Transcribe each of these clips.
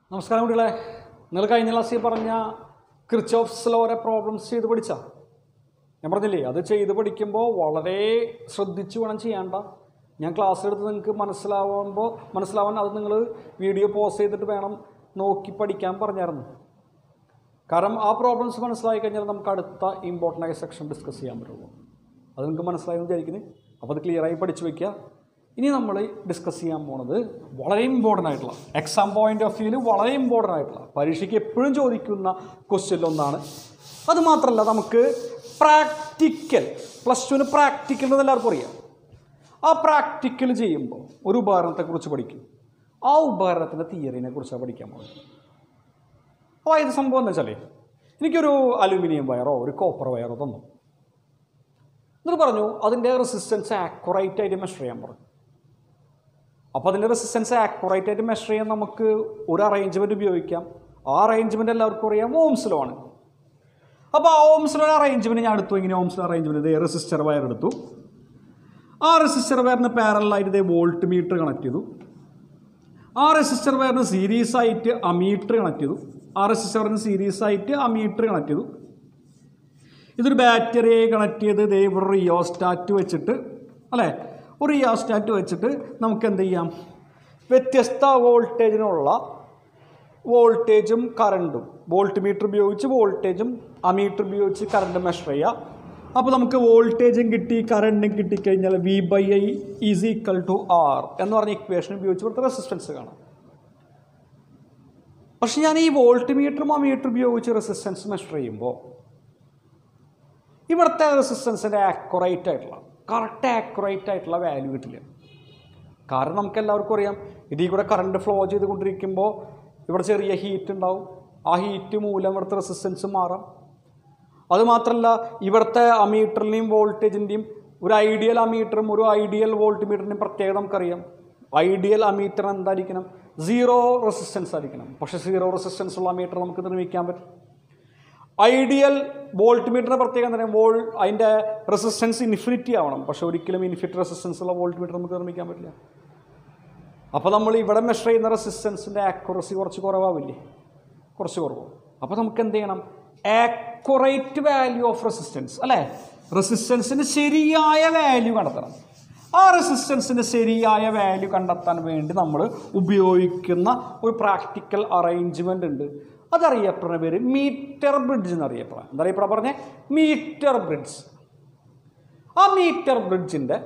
നമസ്കാരം കുട്ടികളെ നിങ്ങൾ കഴിഞ്ഞ ക്ലാസ്സിൽ പറഞ്ഞ ക്രിച്ചോഫ്സ് ലോറെ പ്രോബ്ലംസ് ചെയ്ത് പഠിച്ച ഞാൻ പറഞ്ഞില്ലേ അത് ചെയ്ത് പഠിക്കുമ്പോൾ വളരെ ശ്രദ്ധിച്ച് വേണം ചെയ്യേണ്ട ഞാൻ ക്ലാസ് എടുത്ത് നിങ്ങൾക്ക് മനസ്സിലാവുമ്പോൾ മനസ്സിലാവാൻ അത് നിങ്ങൾ വീഡിയോ പോസ് ചെയ്തിട്ട് വേണം നോക്കി പഠിക്കാൻ പറഞ്ഞായിരുന്നു കാരണം ആ പ്രോബ്ലംസ് മനസ്സിലായി കഴിഞ്ഞാൽ നമുക്ക് അടുത്ത ഇമ്പോർട്ടൻ്റ് ആയ സെക്ഷൻ ഡിസ്കസ് ചെയ്യാൻ പറ്റുള്ളൂ അത് നിങ്ങൾക്ക് മനസ്സിലായി എന്ന് വിചാരിക്കുന്നത് അപ്പോൾ അത് ക്ലിയറായി പഠിച്ചു വയ്ക്കുക ഇനി നമ്മൾ ഡിസ്കസ് ചെയ്യാൻ പോണത് വളരെ ഇമ്പോർട്ടൻ്റ് ആയിട്ടുള്ള എക്സാം പോയിന്റ് ഓഫ് വ്യൂവിൽ വളരെ ഇമ്പോർട്ടൻ്റ് ആയിട്ടുള്ള പരീക്ഷയ്ക്ക് എപ്പോഴും ചോദിക്കുന്ന ക്വസ്റ്റ്യനിലൊന്നാണ് അത് മാത്രമല്ല നമുക്ക് പ്രാക്ടിക്കൽ പ്ലസ് ടുവിന് പ്രാക്ടിക്കൽ എന്ന് എല്ലാവർക്കും അറിയാം ആ പ്രാക്ടിക്കൽ ചെയ്യുമ്പോൾ ഒരു ഉപകരണത്തെക്കുറിച്ച് പഠിക്കും ആ ഉപകരണത്തിൻ്റെ തിയറിനെ കുറിച്ചാണ് പഠിക്കാൻ പോകുന്നത് അപ്പോൾ ഇത് സംഭവം എന്താ വെച്ചാലേ എനിക്കൊരു അലുമിനിയം വയറോ ഒരു കോപ്പർ വയറോ തന്നു എന്നിട്ട് പറഞ്ഞു അതിൻ്റെ റെസിസ്റ്റൻസ് ആക്യുറേറ്റ് ആയിട്ട് മെഷർ ചെയ്യാൻ പറഞ്ഞു അപ്പോൾ അതിൻ്റെ റെസിസ്റ്റൻസ് ആക്യുറേറ്റ് ആയിട്ട് മെഷർ ചെയ്യാൻ നമുക്ക് ഒരു അറേഞ്ച്മെൻറ്റ് ഉപയോഗിക്കാം ആ അറേഞ്ച്മെൻറ്റ് എല്ലാവർക്കും അറിയാം ഓംസിലോ ആണ് അപ്പോൾ ആ ഓംസിലോ അറേഞ്ച്മെൻറ്റ് ഞാൻ എടുത്തു ഇങ്ങനെ ഓംസിലോ അറേഞ്ച്മെൻറ്റ് ഇതേ റെസിസ്റ്റർ വയർ എടുത്തു ആ റെസിസ്റ്റർ വയറിന് പാരലായിട്ട് ഇതേ വോൾട്ട് മീറ്റർ കണക്ട് ചെയ്തു ആ റെസിസ്റ്റർ വയറിന് സീരീസ് ആയിട്ട് അമീറ്റർ കണക്ട് ചെയ്തു ആ റെസിസ്റ്റർ വയറിന് സീരീസ് ആയിട്ട് അമീറ്റർ കണക്ട് ചെയ്തു ഇതൊരു ബാറ്ററിയെ കണക്ട് ചെയ്ത് ദേ ഇവിടെ റിയോസ്റ്റാറ്റ് വെച്ചിട്ട് അല്ലേ ഒരു റിയോസ്റ്റാറ്റ് വെച്ചിട്ട് നമുക്ക് എന്ത് ചെയ്യാം വ്യത്യസ്ത വോൾട്ടേജിനുള്ള വോൾട്ടേജും കറണ്ടും വോൾട്ട് മീറ്റർ ഉപയോഗിച്ച് വോൾട്ടേജും അമീറ്റർ ഉപയോഗിച്ച് കറണ്ട് മെഷർ ചെയ്യാം അപ്പോൾ നമുക്ക് വോൾട്ടേജും കിട്ടി കറണ്ടും കിട്ടിക്കഴിഞ്ഞാൽ V by I is equal to R എന്ന് പറഞ്ഞ ഇക്വേഷൻ ഉപയോഗിച്ച് ഇവിടുത്തെ റെസിസ്റ്റൻസ് കാണാം പക്ഷെ ഞാൻ ഈ വോൾട്ട് മീറ്ററും അമീറ്റർ ഉപയോഗിച്ച് റെസിസ്റ്റൻസ് മെഷർ ചെയ്യുമ്പോൾ ഇവിടുത്തെ റെസിസ്റ്റൻസിൻ്റെ ആക്യുറേറ്റ് ആയിട്ടുള്ള കറക്റ്റ് ആക്യുറേറ്റ് ആയിട്ടുള്ള വാല്യൂ കിട്ടില്ല കാരണം നമുക്ക് എല്ലാവർക്കും അറിയാം ഇതിൽ കൂടെ കറണ്ട് ഫ്ലോ ചെയ്തുകൊണ്ടിരിക്കുമ്പോൾ ഇവിടെ ചെറിയ ഹീറ്റ് ഉണ്ടാവും ആ ഹീറ്റ് മൂലം ഇവിടുത്തെ റെസിസ്റ്റൻസ് മാറാം അതുമാത്രമല്ല ഇവിടുത്തെ അമീറ്ററിൻ്റെയും വോൾട്ടേജിൻ്റെയും ഒരു ഐഡിയൽ അമീറ്ററും ഒരു ഐഡിയൽ വോൾട്ട് മീറ്ററിൻ്റെയും പ്രത്യേകത നമുക്കറിയാം ഐഡിയൽ അമീറ്റർ എന്തായിരിക്കണം സീറോ റെസിസ്റ്റൻസ് ആയിരിക്കണം പക്ഷേ സീറോ റെസിസ്റ്റൻസ് ഉള്ള അമീറ്റർ നമുക്ക് നിർമ്മിക്കാൻ പറ്റും ഐഡിയൽ വോൾട്ട് മീറ്ററിൻ്റെ പ്രത്യേകം തന്നെ വോൾ അതിൻ്റെ റെസിസ്റ്റൻസ് ഇൻഫിനിറ്റി ആവണം പക്ഷേ ഒരിക്കലും ഇൻഫിനിറ്റ് റെസിസ്റ്റൻസ് ഉള്ള വോൾട്ട് മീറ്റർ നമുക്ക് നിർമ്മിക്കാൻ പറ്റില്ല അപ്പോൾ നമ്മൾ ഇവിടെ മെഷർ ചെയ്യുന്ന റെസിസ്റ്റൻസിൻ്റെ ആക്യുറസി കുറച്ച് കുറവാവില്ലേ കുറച്ച് കുറവ് അപ്പോൾ നമുക്ക് എന്ത് ചെയ്യണം ആക്യുറേറ്റ് വാല്യൂ ഓഫ് റെസിസ്റ്റൻസ് അല്ലേ റെസിസ്റ്റൻസിന് ശരിയായ വാല്യൂ കണ്ടെത്തണം ആ റെസിസ്റ്റൻസിന് ശരിയായ വാല്യൂ കണ്ടെത്താൻ വേണ്ടി നമ്മൾ ഉപയോഗിക്കുന്ന ഒരു പ്രാക്ടിക്കൽ അറേഞ്ച്മെൻ്റ് ഉണ്ട് അതറിയപ്പെടുന്ന പേര് മീറ്റർ ബ്രിഡ്ജ് എന്നറിയപ്പെടാം എന്താ അറിയപ്പെടാൻ പറഞ്ഞേ മീറ്റർ ബ്രിഡ്ജ് ആ മീറ്റർ ബ്രിഡ്ജിൻ്റെ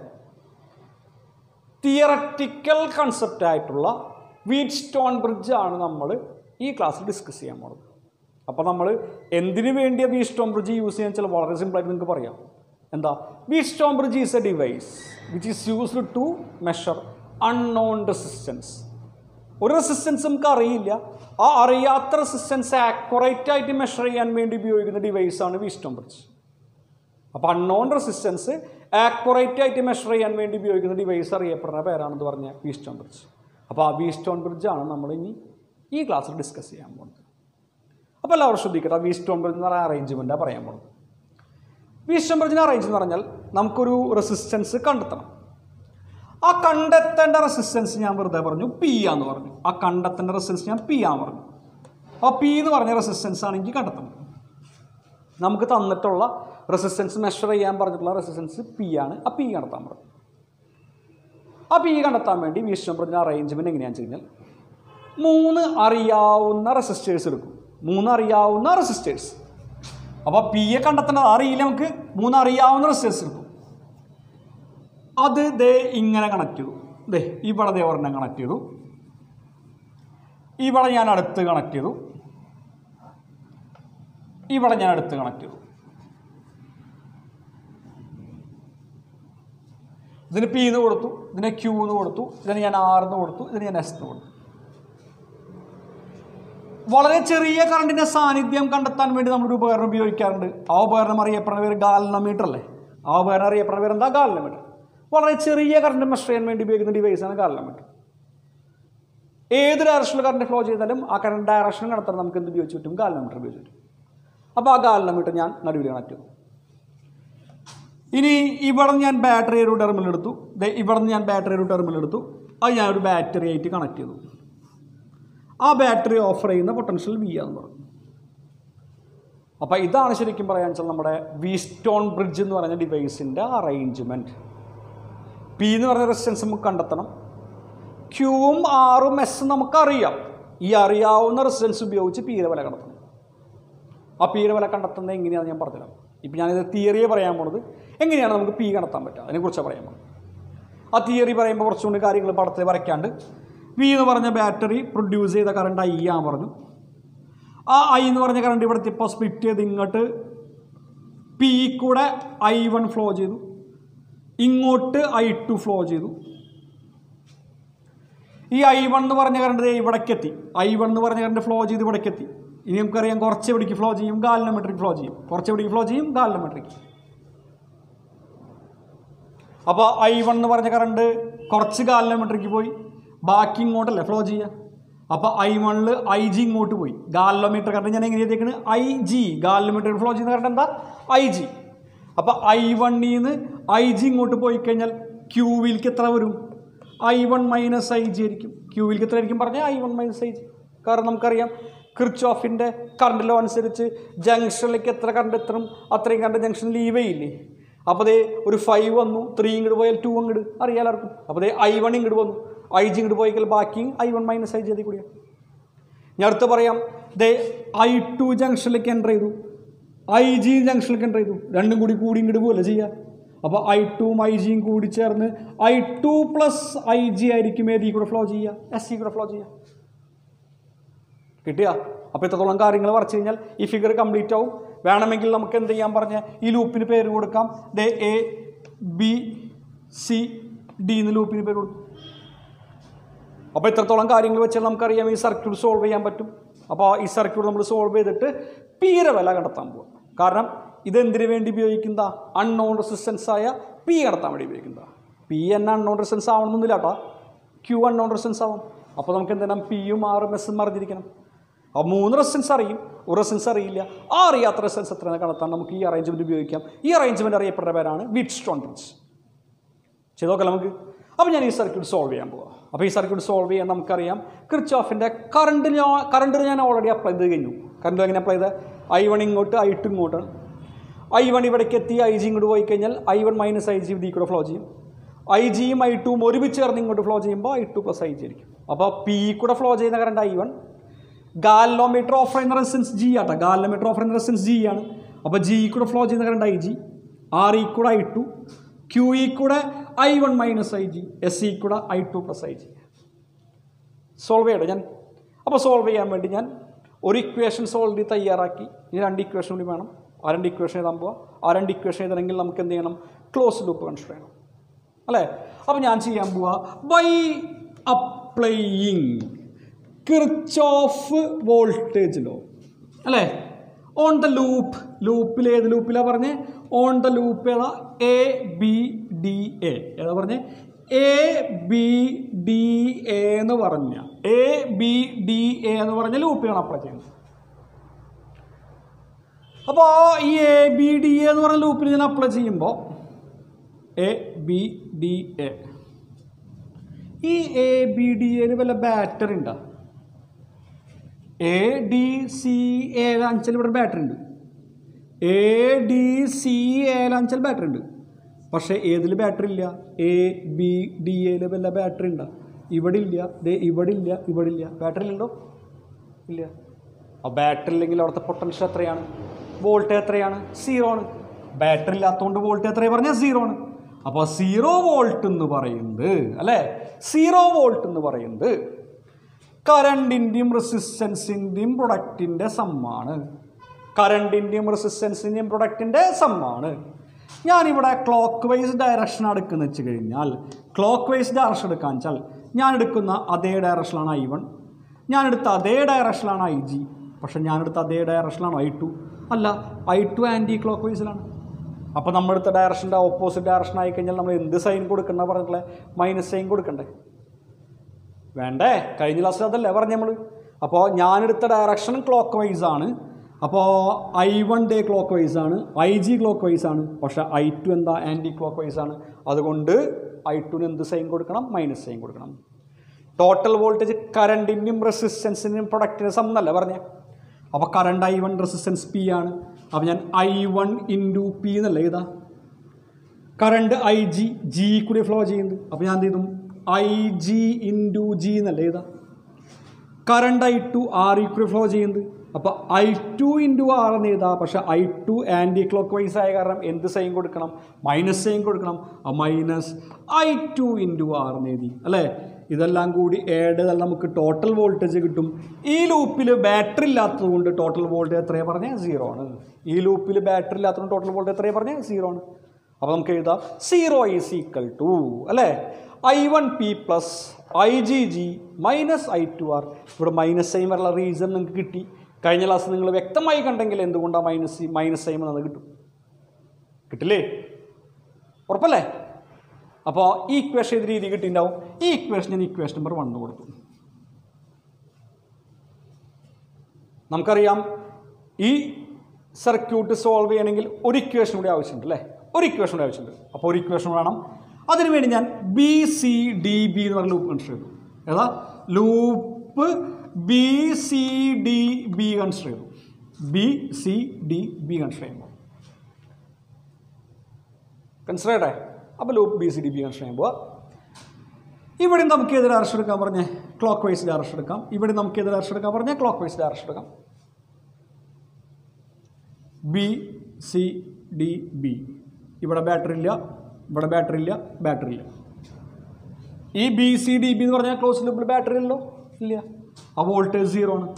തിയററ്റിക്കൽ കൺസെപ്റ്റ് ആയിട്ടുള്ള വീറ്റ് സ്റ്റോൺ ബ്രിഡ്ജാണ് നമ്മൾ ഈ ക്ലാസ്സിൽ ഡിസ്കസ് ചെയ്യാൻ പോകുന്നത് അപ്പോൾ നമ്മൾ എന്തിനു വേണ്ടിയ വീ സ്റ്റോൺ ബ്രിഡ്ജ് യൂസ് ചെയ്യാൻ വെച്ചാൽ വളരെ സിമ്പിളായിട്ട് നിങ്ങൾക്ക് പറയാം എന്താ Wheatstone bridge is a device which is used to measure unknown resistance ഒരു റെസിസ്റ്റൻസ് നമുക്ക് അറിയില്ല ആ അറിയാത്ത റെസിസ്റ്റൻസ് ആക്യുറേറ്റ് ആയിട്ട് മെഷർ ചെയ്യാൻ വേണ്ടി ഉപയോഗിക്കുന്ന ഡിവൈസാണ് വീ സ്റ്റോൺ ബ്രിഡ്ജ് അപ്പോൾ അൺനോൺ റെസിസ്റ്റൻസ് ആക്യുറേറ്റ് ആയിട്ട് മെഷർ ചെയ്യാൻ വേണ്ടി ഉപയോഗിക്കുന്ന ഡിവൈസ് അറിയപ്പെടുന്ന പേരാണെന്ന് പറഞ്ഞ വി സ്റ്റോൺ ബ്രിഡ്ജ് അപ്പോൾ ആ വി സ്റ്റോൺ ബ്രിഡ്ജാണ് നമ്മൾ ഇനി ഈ ക്ലാസ്സിൽ ഡിസ്കസ് ചെയ്യാൻ പോകുന്നത് അപ്പോൾ എല്ലാവരും ശ്രദ്ധിക്കട്ടെ വി സ്റ്റോൺ ബ്രിഡ്ജ് എന്ന് പറഞ്ഞ അറേഞ്ച്മെൻറ്റാണ് പറയാൻ പോകുന്നത് വി സ്റ്റോൺ ബ്രിഡ്ജിന് അറേഞ്ച് എന്ന് പറഞ്ഞാൽ നമുക്കൊരു റെസിസ്റ്റൻസ് കണ്ടെത്തണം ആ കണ്ടെത്തേണ്ട റെസിസ്റ്റൻസ് ഞാൻ വെറുതെ പറഞ്ഞു പി ആന്ന് പറഞ്ഞു ആ കണ്ടെത്തേണ്ട റെസിസ്റ്റൻസ് ഞാൻ പി ആന്ന് പറഞ്ഞു ആ പി എന്ന് പറഞ്ഞ റെസിസ്റ്റൻസ് ആണ് എനിക്ക് കണ്ടെത്തണം നമുക്ക് തന്നിട്ടുള്ള റെസിസ്റ്റൻസ് മെഷർ ചെയ്യാൻ പറഞ്ഞിട്ടുള്ള റെസിസ്റ്റൻസ് പി ആണ് ആ പി കണ്ടെത്താൻ പറഞ്ഞു ആ പി കണ്ടെത്താൻ വേണ്ടി വിഷ്ണു പറഞ്ഞ അറേഞ്ച്മെൻറ്റ് എങ്ങനെയാണെന്ന് വെച്ച് കഴിഞ്ഞാൽ മൂന്ന് അറിയാവുന്ന റെസിസ്റ്റേഴ്സ് എടുക്കും മൂന്ന് അറിയാവുന്ന റെസിസ്റ്റേഴ്സ് അപ്പോൾ പി എ കണ്ടെത്തേണ്ടത് അറിയില്ല നമുക്ക് മൂന്ന് അറിയാവുന്ന റെസിസ്റ്റേഴ്സ് എടുക്കും അത് ദേ ഇങ്ങനെ കണക്ട് ചെയ്തു ദേ ഇവിടെ ദേ ഒരെണ്ണം കണക്ട് ചെയ്തു ഇവിടെ ഞാൻ അടുത്ത് കണക്ട് ചെയ്തു ഇവിടെ ഞാൻ അടുത്ത് കണക്ട് ചെയ്തു ഇതിന് പി എന്ന് കൊടുത്തു ഇതിന് ക്യൂ എന്ന് കൊടുത്തു ഇതിന് ഞാൻ ആർ എന്ന് കൊടുത്തു ഇതിന് ഞാൻ എസ് എന്ന് കൊടുത്തു വളരെ ചെറിയ കറണ്ടിൻ്റെ സാന്നിധ്യം കണ്ടെത്താൻ വേണ്ടി നമ്മളൊരു ഉപകരണം ഉപയോഗിക്കാറുണ്ട് ആ ഉപകരണം അറിയപ്പെടുന്ന പേര് ഗാലനോമീറ്റർ അല്ലേ ആ ഉപകരണം അറിയപ്പെടുന്ന പേര് എന്താ ഗാലനോമീറ്റർ വളരെ ചെറിയ കറണ്ട് മെഷർ ചെയ്യാൻ വേണ്ടി ഉപയോഗിക്കുന്ന ഡിവൈസാണ് ഗാലനോമീറ്റർ ഏത് ഡയറക്ഷനിൽ കറണ്ട് ഫ്ലോ ചെയ്താലും ആ കറണ്ട് ഡയറക്ഷൻ കണ്ടെത്താൻ നമുക്ക് എന്ത് ഉപയോഗിച്ച് പറ്റും ഗാലനോമീറ്റർ ഉപയോഗിച്ച് പറ്റും അപ്പോൾ ആ ഗാലനോമീറ്റർ ഞാൻ നടുവിൽ കണക്ട് ചെയ്തു ഇനി ഇവിടെ ഞാൻ ബാറ്ററി ഒരു ടെർമിനൽ എടുത്തു ദേ ഇവിടെ നിന്ന് ഞാൻ ബാറ്ററി ഒരു ടെർമിനൽ എടുത്തു അത് ഞാൻ ഒരു ബാറ്ററി ആയിട്ട് കണക്ട് ചെയ്തു ആ ബാറ്ററി ഓഫർ ചെയ്യുന്ന പൊട്ടൻഷ്യൽ വി ആണെന്ന് പറഞ്ഞു അപ്പോൾ ഇതാണ് ശരിക്കും പറയാൻ വെച്ചാൽ നമ്മുടെ വി സ്റ്റോൺ ബ്രിഡ്ജ് എന്ന് പറയുന്ന ഡിവൈസിൻ്റെ അറേഞ്ച്മെൻറ്റ് പി എന്ന് പറഞ്ഞ റെസിസ്റ്റൻസ് നമുക്ക് കണ്ടെത്തണം ക്യൂവും ആറും എസ് നമുക്കറിയാം ഈ അറിയാവുന്ന റെസിസ്റ്റൻസ് ഉപയോഗിച്ച് പീയുടെ വില കണ്ടെത്തണം ആ പീയുടെ വില കണ്ടെത്തുന്നത് എങ്ങനെയാണെന്ന് ഞാൻ പറഞ്ഞുതരാം ഇപ്പം ഞാനിത് തിയറിയെ പറയാൻ പോണത് എങ്ങനെയാണ് നമുക്ക് പി കണ്ടെത്താൻ പറ്റുക അതിനെക്കുറിച്ചാണ് പറയാൻ പോകുന്നത് ആ തിയറി പറയുമ്പോൾ കുറച്ചുകൂടി കാര്യങ്ങൾ പടത്തിൽ വരയ്ക്കാണ്ട് വി എന്ന് പറഞ്ഞ ബാറ്ററി പ്രൊഡ്യൂസ് ചെയ്ത കറണ്ട് ഐ ആൻ പറഞ്ഞു ആ ഐ എന്ന് പറഞ്ഞ കറണ്ട് ഇവിടെ ഇപ്പോൾ സ്പ്ലിറ്റ് ചെയ്ത് ഇങ്ങോട്ട് പി കൂടെ ഐ വൺ ഫ്ലോ ചെയ്തു ഇങ്ങോട്ട് ഐ ടു ഫ്ലോ ചെയ്തു ഈ ഐ വൺ എന്ന് പറഞ്ഞ കറണ്ട് ദേ ഇവിടേക്ക് എത്തി ഐ വൺ എന്ന് പറഞ്ഞ കറണ്ട് ഫ്ലോ ചെയ്ത് ഇവിടേക്ക് എത്തി ഇനി നമുക്കറിയാം കുറച്ച് എവിടേക്ക് ഫ്ലോ ചെയ്യും ഗാലിനോമെട്രിക് ഫ്ലോ ചെയ്യും കുറച്ച് എവിടേക്ക് ഫ്ലോ ചെയ്യും ഗാലിനോമെട്രിക് അപ്പോൾ ഐ വൺ എന്ന് പറഞ്ഞ കറണ്ട് കുറച്ച് ഗാലിനോമെട്രിക്ക് പോയി ബാക്കി ഇങ്ങോട്ടല്ലേ ഫ്ലോ ചെയ്യുക അപ്പോൾ ഐ വണ്ണിൽ ഐ ജി ഇങ്ങോട്ട് പോയി ഗാലിനോമീറ്റർ കറണ്ട് ഞാൻ എങ്ങനെ എഴുതിയേക്കണ് ഐ ജി ഗാലിനോമീറ്റർ ഫ്ലോ ചെയ്യുന്ന കറണ്ട് എന്താ ഐ ജി അപ്പോൾ ഐ വണ്ണിൽ നിന്ന് ഐ ജി ഇങ്ങോട്ട് പോയി കഴിഞ്ഞാൽ ക്യൂവിലേക്ക് എത്ര വരും I one minus I G ആയിരിക്കും ക്യൂവിലേക്ക് എത്ര ആയിരിക്കും പറഞ്ഞാൽ I one minus I G കാരണം നമുക്കറിയാം ക്രിച്ചോഫിൻ്റെ കറണ്ട് ലോ അനുസരിച്ച് ജംഗ്ഷനിലേക്ക് എത്ര കറണ്ട് എത്തണം അത്രയും കറണ്ട് ജംഗ്ഷൻ ലീവ് ചെയ്യില്ലേ അപ്പോൾ ദേ ഒരു ഫൈവ് വന്നു ത്രീ ഇങ്ങോട്ട് പോയാൽ ടു അങ്ങോട്ട് അറിയാം എല്ലാവർക്കും അപ്പോൾ ദേ ഐ വൺ ഇങ്ങോട്ട് വന്നു ഐ ജി ഇങ്ങോട്ട് പോയിക്കൽ ബാക്കി I one minus I G അതിൽ കൂടിയാണ് ഞാൻ അടുത്ത് പറയാം ദേ ഐ ടു ജംഗ്ഷനിലേക്ക് എൻ്റർ ചെയ്തു ഐ ജി ജംഗ്ഷനിലേക്ക് എൻ്റർ ചെയ്തു രണ്ടും കൂടി കൂടി ഇങ്ങോട്ട് പോകല്ലേ ചെയ്യുക അപ്പോൾ ഐ ടുവും ഐ ജിയും കൂടി ചേർന്ന് I two plus I G ആയിരിക്കും ഏതി കൂടെ ഫ്ലോ ചെയ്യുക എസ് സി കൂടെ ഫ്ലോ ചെയ്യുക കിട്ടിയ അപ്പോൾ ഇത്രത്തോളം കാര്യങ്ങൾ വരച്ച് കഴിഞ്ഞാൽ ഈ ഫിഗർ കംപ്ലീറ്റ് ആവും വേണമെങ്കിൽ നമുക്ക് എന്ത് ചെയ്യാൻ പറഞ്ഞ ഈ ലൂപ്പിന് പേര് കൊടുക്കാം ദേ എ ബി സി ഡി എന്ന് ലൂപ്പിന് പേര് കൊടുക്കും അപ്പോൾ ഇത്രത്തോളം കാര്യങ്ങൾ വെച്ചാൽ നമുക്കറിയാം ഈ സർക്യൂട്ട് സോൾവ് ചെയ്യാൻ പറ്റും അപ്പോൾ ഈ സർക്യൂട്ട് നമ്മൾ സോൾവ് ചെയ്തിട്ട് പീര വില കണ്ടെത്താൻ പോകും കാരണം ഇതെന്തിനു വേണ്ടി ഉപയോഗിക്കുന്ന അൺനോൺ റെസിസ്റ്റൻസ് ആയ പി കണ്ടെത്താൻ വേണ്ടി ഉപയോഗിക്കുന്ന പി എന്ന അൺനോൺ റെസിസ്റ്റൻസ് ആവണമെന്നില്ല കേട്ടോ ക്യൂ അൺനോൺ റെസിസ്റ്റൻസ് ആവും അപ്പോൾ നമുക്ക് എന്തെല്ലാം പിയും ആറും എസും അറിഞ്ഞിരിക്കണം ആ മൂന്ന് റെസിസ്റ്റൻസ് അറിയും ഒരു റെസിസ്റ്റൻസ് അറിയില്ല ആ അറിയാത്ത റെസിസ്റ്റൻസ് എത്രയാണ് കണ്ടെത്താൻ നമുക്ക് ഈ അറേഞ്ച്മെൻറ്റ് ഉപയോഗിക്കാം ഈ അറേഞ്ച്മെൻറ്റ് അറിയപ്പെടുന്ന പേരാണ് വിറ്റ് സ്റ്റോൺ ബ്രിഡ്ജ് ചെയ്ത് നോക്കാം നമുക്ക് അപ്പോൾ ഞാൻ ഈ സർക്യൂട്ട് സോൾവ് ചെയ്യാൻ പോകാം അപ്പോൾ ഈ സർക്യൂട്ട് സോൾവ് ചെയ്യാൻ നമുക്കറിയാം ക്രിച്ചോഫിൻ്റെ കറണ്ട് ഞാൻ കറണ്ട് ഞാൻ ഓൾറെഡി അപ്ലൈ ചെയ്ത് കഴിഞ്ഞു കറണ്ട് എങ്ങനെ അപ്ലൈ ചെയ്ത് ഐ വൺ ഇങ്ങോട്ട് ഐ ടു ഇങ്ങോട്ടാണ് ഐ വൺ ഇവിടേക്ക് എത്തി ഐ ജി ഇങ്ങോട്ട് പോയി കഴിഞ്ഞാൽ I one minus I G ഇതിൽ കൂടെ ഫ്ലോ ചെയ്യും ഐ ജിയും ഐ ടുവും ഒരുമിച്ച് ചേർന്ന് ഇങ്ങോട്ട് ഫ്ലോ ചെയ്യുമ്പോൾ I two plus I G ആയിരിക്കും അപ്പോൾ പി കൂടെ ഫ്ലോ ചെയ്യുന്ന current I one galvanometer of ചെയ്യുന്ന റെസിസ്റ്റൻസ് ജി ആട്ടോ ഗാലോമീറ്റർ ഓഫ് ചെയ്യുന്ന റെസിസ്റ്റൻസ് ജി ആണ് അപ്പോൾ ജി കൂടെ ഫ്ലോ ചെയ്യുന്ന കറണ്ട് ഐ ജി ആർ ഇ കൂടെ ഐ ടു ക്യു ഇ കൂടെ I one minus I G S ഇ കൂടെ I two plus I G solve ചെയ്യട്ടെ ഞാൻ അപ്പോൾ സോൾവ് ചെയ്യാൻ വേണ്ടി ഞാൻ ഒരു ഇക്വേഷൻ ഓൾറെഡി തയ്യാറാക്കി ഇനി രണ്ട് ഇക്വേഷൻ കൂടി വേണം ആ രണ്ട് ഇക്വേഷൻ എഴുതാൻ പോവാം ആ രണ്ട് ഇക്വേഷൻ എഴുതണമെങ്കിൽ നമുക്ക് എന്ത് ചെയ്യണം ക്ലോസ് ലൂപ്പ് കൺസിഡർ ചെയ്യണം അല്ലേ അപ്പോൾ ഞാൻ ചെയ്യാൻ പോവാ by applying Kirchhoff voltage law അല്ലേ ഓൺ ദ ലൂപ്പ് ലൂപ്പിൽ ഏത് ലൂപ്പിലാണ് പറഞ്ഞേ ഓൺ ദ ലൂപ്പ് ഏതാ എ ബി ഡി എ ഏതാ പറഞ്ഞേ എ ബി ഡി എ എന്ന് പറഞ്ഞ എ ബി ഡി എ എന്ന് പറഞ്ഞ ലൂപ്പിലാണ് അപ്ലൈ ചെയ്യുന്നത് അപ്പോൾ ഈ എ ബി ഡി എ എന്ന് പറഞ്ഞ ലൂപ്പിൽ ഞാൻ അപ്ലൈ ചെയ്യുമ്പോൾ എ ബി ഡി എ ഈ എ ബി ഡി എയിൽ വല്ല ബാറ്ററി ഉണ്ടോ എ ഡി സി ഏഴ് അഞ്ചൽ ഇവിടെ ബാറ്ററി ഉണ്ട് എ ഡി സി ഏഴ് അഞ്ചൽ ബാറ്ററി ഉണ്ട് പക്ഷേ ഏതിൽ ബാറ്ററി ഇല്ല എ ബി ഡി എയിൽ വല്ല ബാറ്ററി ഉണ്ടോ ഇവിടെ ഇല്ല ദേ ഇവിടെ ഇല്ല ഇവിടെ ഇല്ല ബാറ്ററി ഉണ്ടോ ഇല്ല ആ ബാറ്ററി ഇല്ലെങ്കിൽ അവിടുത്തെ പൊട്ടൻഷ്യൽ എത്രയാണ് വോൾട്ട് എത്രയാണ് സീറോ ആണ് ബാറ്ററി ഇല്ലാത്തതുകൊണ്ട് വോൾട്ട് എത്രയാണ് പറഞ്ഞാൽ സീറോ ആണ് അപ്പോൾ സീറോ വോൾട്ട് എന്ന് പറയുന്നത് അല്ലേ സീറോ വോൾട്ട് എന്ന് പറയുന്നത് കറണ്ടിൻ്റെയും റെസിസ്റ്റൻസിൻ്റെയും പ്രൊഡക്റ്റിൻ്റെ സമ്മാണ് കറണ്ടിൻ്റെയും റെസിസ്റ്റൻസിൻ്റെയും പ്രൊഡക്റ്റിൻ്റെ സമ്മാണ് ഞാനിവിടെ ക്ലോക്ക് വൈസ് ഡയറക്ഷൻ എടുക്കുന്ന വെച്ച് കഴിഞ്ഞാൽ ക്ലോക്ക് വൈസ് ഡയറക്ഷൻ എടുക്കാൻ വെച്ചാൽ ഞാൻ എടുക്കുന്ന അതേ ഡയറക്ഷനിലാണ് ഐ വൺ ഞാൻ എടുത്ത അതേ ഡയറക്ഷനിലാണ് ഐ ജി പക്ഷെ ഞാൻ എടുത്ത അതേ ഡയറക്ഷനിലാണ് ഐ ടു അല്ല ഐ ടു ആൻറ്റി ക്ലോക്ക് വൈസിലാണ് അപ്പോൾ നമ്മളെടുത്ത ഡയറക്ഷൻ്റെ ഓപ്പോസിറ്റ് ഡയറക്ഷൻ ആയി കഴിഞ്ഞാൽ നമ്മൾ എന്ത് സൈൻ കൊടുക്കണ്ട പറഞ്ഞിട്ടുള്ള മൈനസ് സൈൻ കൊടുക്കണ്ടേ വേണ്ടേ കഴിഞ്ഞ ക്ലാസ്സിൽ അതല്ലേ പറഞ്ഞ നമ്മൾ അപ്പോൾ ഞാനെടുത്ത ഡയറക്ഷൻ ക്ലോക്ക് വൈസ് ആണ് അപ്പോൾ ഐ വൺ ഡേ ക്ലോക്ക് വൈസ് ആണ് ഐ ജി ക്ലോക്ക് വൈസ് ആണ് പക്ഷേ ഐ ടു എന്താ ആൻറ്റി ക്ലോക്ക് വൈസ് ആണ് അതുകൊണ്ട് ഐ ടുവിന് എന്ത് സൈൻ കൊടുക്കണം മൈനസ് സൈൻ കൊടുക്കണം ടോട്ടൽ വോൾട്ടേജ് കറണ്ടിൻ്റെയും റെസിസ്റ്റൻസിൻ്റെയും പ്രൊഡക്റ്റിന് സമന്നല്ല പറഞ്ഞേ അപ്പോൾ current I one resistance P ആണ് അപ്പോൾ ഞാൻ ഐ വൺ ഇൻറ്റു പി എന്നല്ല ഇതാ കറണ്ട് ഐ ജി ജി കൂടി ഫ്ലോ ചെയ്യുന്നത് അപ്പോൾ ഞാൻ എന്ത് ചെയ്തു ഐ ജി ഇൻറ്റു ജി എന്നല്ല ഇതാ കറണ്ട് ഐ ടു ആർ ഈ കൂടി ഫ്ലോ ചെയ്യുന്നത് അപ്പോൾ ഐ ടു ഇൻറ്റു ആർ എന്ന് എഴുതാം പക്ഷേ I two anti anticlockwise ആയ കാരണം എന്ത് സൈൻ കൊടുക്കണം മൈനസ് സൈൻ കൊടുക്കണം ആ minus I two into R എന്ന് എഴുതി അല്ലേ ഇതെല്ലാം കൂടി ഏഡ് ചെയ്താൽ നമുക്ക് ടോട്ടൽ വോൾട്ടേജ് കിട്ടും ഈ ലൂപ്പിൽ ബാറ്ററി ഇല്ലാത്തത് കൊണ്ട് ടോട്ടൽ വോൾട്ടേജ് എത്രയാണ് പറഞ്ഞാൽ സീറോ ആണ് ഈ ലൂപ്പിൽ ബാറ്ററി ഇല്ലാത്തതുകൊണ്ട് ടോട്ടൽ വോൾട്ടേജ് എത്രയാണ് പറഞ്ഞാൽ സീറോ ആണ് അപ്പോൾ നമുക്ക് എഴുതാം സീറോ ഈസ് ഈക്വൽ ടു അല്ലേ I one P plus I G G minus I two R ഇവിടെ മൈനസ് സൈൻ വരെയുള്ള റീസൺ നിങ്ങൾക്ക് കിട്ടി കഴിഞ്ഞ ക്ലാസ് നിങ്ങൾ വ്യക്തമായി കണ്ടെങ്കിൽ എന്തുകൊണ്ടാണ് മൈനസ് മൈനസ് സൈൻ എന്നത് കിട്ടും കിട്ടില്ലേ ഉറപ്പല്ലേ അപ്പോൾ ഈ ഇക്വേഷൻ ഏത് രീതി കിട്ടിയിട്ടുണ്ടാവും ഈ ഇക്വേഷൻ ഞാൻ ഇക്വേഷൻ നമ്പർ വണ്ണ് കൊടുത്തു നമുക്കറിയാം ഈ സർക്യൂട്ട് സോൾവ് ചെയ്യണമെങ്കിൽ ഒരു ഇക്വേഷൻ കൂടി ആവശ്യമുണ്ട് അല്ലേ ഒരു ഇക്വേഷൻ കൂടി ആവശ്യമുണ്ട് അപ്പോൾ ഒരു ഇക്വേഷൻ വേണം അതിനുവേണ്ടി ഞാൻ ബി സി ഡി ബി എന്ന് പറഞ്ഞ ലൂപ്പ് കൺസിഡർ ചെയ്തു ഏതാ loop B C D B consider ചെയ്തു B C D B consider ചെയ്യുമ്പോൾ കൺസിഡർ ചെയ്യട്ടെ അപ്പോൾ loop B C D B consider ചെയ്യുമ്പോൾ ഇവിടെ നമുക്ക് ഏത് ഡയറക്ഷൻ എടുക്കാൻ പറഞ്ഞേ ക്ലോക്ക് വൈസ് ഡയറക്ഷൻ എടുക്കാം ഇവിടെ നമുക്ക് ഏത് ഡയറക്ഷൻ എടുക്കാൻ പറഞ്ഞാൽ ക്ലോക്ക് വൈസ് ഡയറക്ഷൻ എടുക്കാം ബി സി ഡി ബി ഇവിടെ ബാറ്ററി ഇല്ല ഇവിടെ ബാറ്ററി ഇല്ല ബാറ്ററി ഇല്ല ഈ ബി സി ഡി ബി എന്ന് പറഞ്ഞാൽ ക്ലോസ് ലൂപ്പിൽ ബാറ്ററി ഇല്ലല്ലോ ഇല്ല ആ വോൾട്ടേജ് സീറോ ആണ്